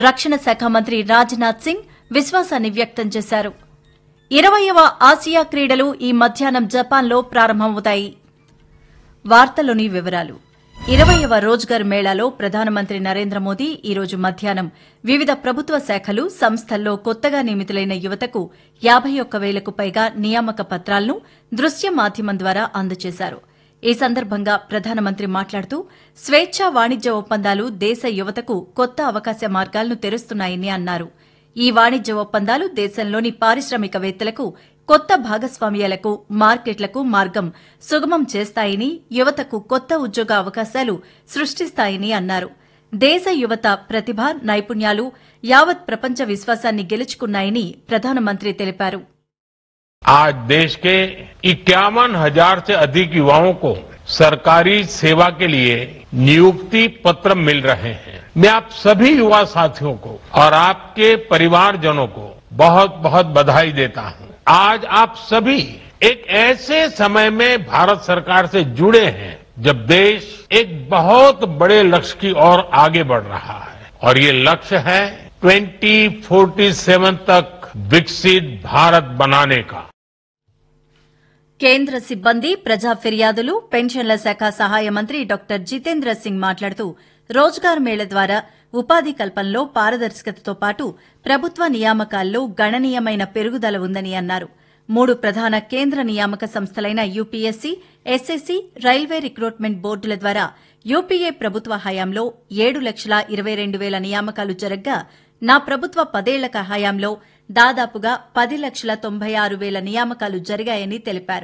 రక్షణ శాఖ మంత్రి రాజ్నాథ్ సింగ్ విశ్వాసాన్ని వ్యక్తం చేశారు ఇరవయవ ఆసియా క్రీడలు ఈ మధ్యాహ్నం జపాన్లో ప్రారంభమవుతాయి వార్తలోని వివరాలు ఇరవయవ రోజ్గర్ మేళాలో ప్రధానమంత్రి నరేంద్ర మోదీ ఈరోజు మధ్యాహ్నం వివిధ ప్రభుత్వ శాఖలు సంస్థల్లో కొత్తగా నియమితులైన యువతకు యాబై ఒక్క వేలకు పైగా నియామక పత్రాలను దృశ్య మాధ్యమం ద్వారా అందజేశారు ఈ సందర్భంగా ప్రధానమంత్రి మాట్లాడుతూ స్వేచ్ఛా వాణిజ్య ఒప్పందాలు దేశ యువతకు కొత్త అవకాశ మార్గాలను తెరుస్తున్నాయని అన్నారు ఈ వాణిజ్య ఒప్పందాలు దేశంలోని పారిశ్రామికవేత్తలకు కొత్త భాగస్వామ్యాలకు మార్కెట్లకు మార్గం సుగమం చేస్తాయని యువతకు కొత్త ఉద్యోగ అవకాశాలు సృష్టిస్తాయని అన్నారు దేశ యువత ప్రతిభ నైపుణ్యాలు యావత్ ప్రపంచ విశ్వాసాన్ని గెలుచుకున్నాయని ప్రధానమంత్రి తెలిపారు आज देश के इक्यावन हजार से अधिक युवाओं को सरकारी सेवा के लिए नियुक्ति पत्र मिल रहे हैं मैं आप सभी युवा साथियों को और आपके परिवारजनों को बहुत बहुत बधाई देता हूं आज आप सभी एक ऐसे समय में भारत सरकार से जुड़े हैं जब देश एक बहुत बड़े लक्ष्य की ओर आगे बढ़ रहा है और ये लक्ष्य है 2047 तक विकसित भारत बनाने का కేంద్ర సిబ్బంది ప్రజా ఫిర్యాదులు పెన్షన్ల శాఖ సహాయ మంత్రి డాక్టర్ జితేంద్ర సింగ్ మాట్లాడుతూ రోజ్గార్ మేళ ద్వారా ఉపాధి కల్పనలో పారదర్శకతతో పాటు ప్రభుత్వ నియామకాల్లో గణనీయమైన పెరుగుదల ఉందని అన్నారు మూడు ప్రధాన కేంద్ర నియామక సంస్థలైన యూపీఎస్సీ ఎస్ఎస్సీ రైల్వే రిక్రూట్మెంట్ బోర్డుల ద్వారా యూపీఏ ప్రభుత్వ హయాంలో ఏడు లక్షల ఇరవై రెండు వేల నియామకాలు జరగ్గా నా ప్రభుత్వ పదేళ్ల హయాంలో దాదాపుగా పది లక్షల తొంభై ఆరు వేల నియామకాలు జరిగాయని తెలిపారు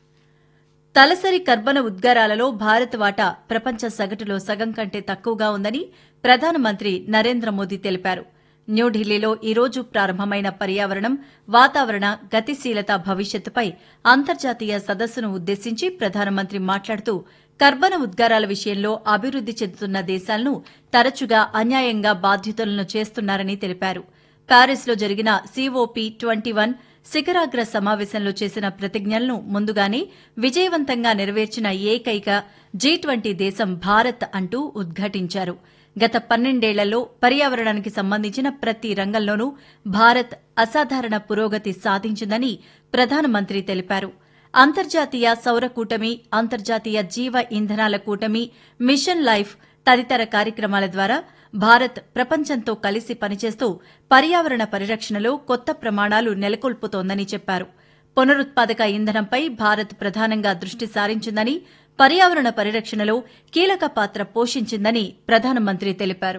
తలసరి కర్బన ఉద్గారాలలో భారత్ వాటా ప్రపంచ సగటులో సగం కంటే తక్కువగా ఉందని ప్రధానమంత్రి నరేంద్ర మోదీ తెలిపారు న్యూఢిల్లీలో ఈ రోజు ప్రారంభమైన పర్యావరణం వాతావరణ గతిశీలత భవిష్యత్తుపై అంతర్జాతీయ సదస్సును ఉద్దేశించి ప్రధానమంత్రి మాట్లాడుతూ కర్బన ఉద్గారాల విషయంలో అభివృద్ది చెందుతున్న దేశాలను తరచుగా అన్యాయంగా బాధ్యతలను చేస్తున్నారని తెలిపారు ప్యారిస్లో జరిగిన సీఓపీ ట్వంటీ వన్ శిఖరాగ్ర సమావేశంలో చేసిన ప్రతిజ్ఞలను ముందుగానే విజయవంతంగా నెరవేర్చిన ఏకైక జీ ట్వంటీ దేశం భారత్ అంటూ ఉద్ఘాటించారు గత పన్నెండేళ్లలో పర్యావరణానికి సంబంధించిన ప్రతి రంగంలోనూ భారత్ అసాధారణ పురోగతి సాధించిందని ప్రధానమంత్రి తెలిపారు అంతర్జాతీయ సౌర కూటమి అంతర్జాతీయ జీవ ఇంధనాల కూటమి మిషన్ లైఫ్ తదితర కార్యక్రమాల ద్వారా భారత్ ప్రపంచంతో కలిసి పనిచేస్తూ పర్యావరణ పరిరక్షణలో కొత్త ప్రమాణాలు నెలకొల్పుతోందని చెప్పారు పునరుత్పాదక ఇంధనంపై భారత్ ప్రధానంగా దృష్టి సారించిందని పర్యావరణ పరిరక్షణలో కీలక పాత్ర పోషించిందని ప్రధానమంత్రి తెలిపారు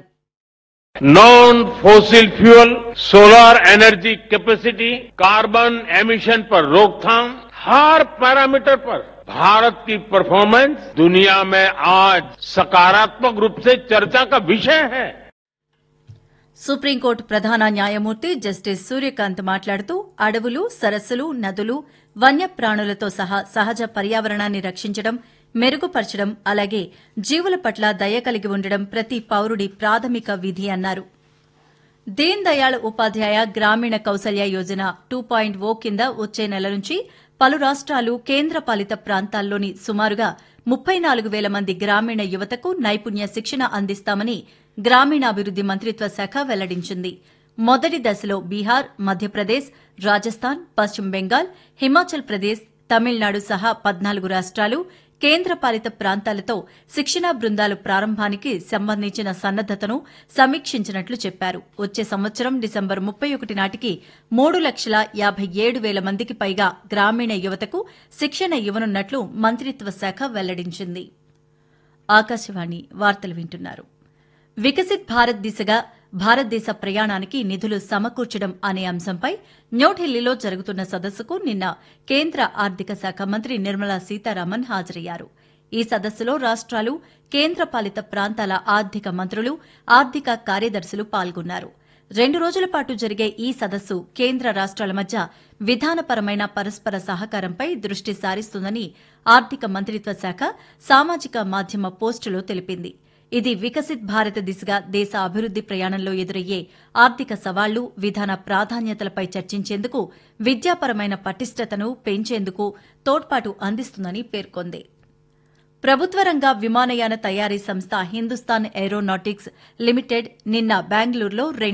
non fossil fuel solar energy capacity carbon emission पर रोकथाम हर पैरामीटर पर भारत की परफॉर्मेंस दुनिया में आज सकारात्मक रूप से चर्चा का विषय है సుప్రీంకోర్టు ప్రధాన న్యాయమూర్తి జస్టిస్ సూర్యకాంత్ మాట్లాడుతూ అడవులు సరస్సులు నదులు వన్యప్రాణులతో సహా సహజ పర్యావరణాన్ని రక్షించడం మెరుగుపరచడం అలాగే జీవుల పట్ల దయ కలిగి ఉండడం ప్రతి పౌరుడి ప్రాథమిక విధి అన్నారు Deen Dayal Upadhyaya Grameen Kaushalya Yojana two point O కింద వచ్చే నెల నుంచి పలు రాష్ట్రాలు కేంద్రపాలిత ప్రాంతాల్లోని సుమారుగా ముప్పై నాలుగు వేల మంది గ్రామీణ యువతకు నైపుణ్య శిక్షణ అందిస్తామని గ్రామీణాభివృద్ది మంత్రిత్వ శాఖ వెల్లడించింది మొదటి దశలో బీహార్ మధ్యప్రదేశ్ రాజస్థాన్ పశ్చిమ బెంగాల్ హిమాచల్ ప్రదేశ్ తమిళనాడు సహా పద్నాలుగు రాష్ట్రాలు కేంద్రపాలిత ప్రాంతాలతో శిక్షణా బృందాలు ప్రారంభానికి సంబంధించిన సన్నద్దతను సమీక్షించినట్లు చెప్పారు వచ్చే సంవత్సరం డిసెంబర్ ముప్పై ఒకటి నాటికి మూడు లక్షల యాభై ఏడు వేల మందికి పైగా గ్రామీణ యువతకు శిక్షణ ఇవ్వనున్నట్లు మంత్రిత్వ శాఖ వెల్లడించింది ఆకాశవాణి వార్తలు వింటున్నారు వికసిత్ భారత్ దిశగా భారతదేశ ప్రయాణానికి నిధులు సమకూర్చడం అనే అంశంపై న్యూఢిల్లీలో జరుగుతున్న సదస్సుకు నిన్న కేంద్ర ఆర్థిక శాఖ మంత్రి నిర్మలా సీతారామన్ హాజరయ్యారు ఈ సదస్సులో రాష్ట్రాలు కేంద్రపాలిత ప్రాంతాల ఆర్థిక మంత్రులు ఆర్థిక కార్యదర్శులు పాల్గొన్నారు రెండు రోజుల పాటు జరిగే ఈ సదస్సు కేంద్ర రాష్ట్రాల మధ్య విధానపరమైన పరస్పర సహకారంపై దృష్టి సారిస్తుందని ఆర్థిక మంత్రిత్వ శాఖ సామాజిక మాధ్యమ పోస్టులో తెలిపింది ఇది వికసిత్ భారత్ దిశగా దేశ అభివృద్ది ప్రయాణంలో ఎదురయ్యే ఆర్థిక సవాళ్లు విధాన ప్రాధాన్యతలపై చర్చించేందుకు విద్యాపరమైన పటిష్టతను పెంచేందుకు తోడ్పాటు అందిస్తుందని పేర్కొంది ప్రభుత్వ రంగ విమానయాన తయారీ సంస్థ హిందుస్థాన్ ఏరోనాటిక్స్ లిమిటెడ్ నిన్న బెంగళూరులో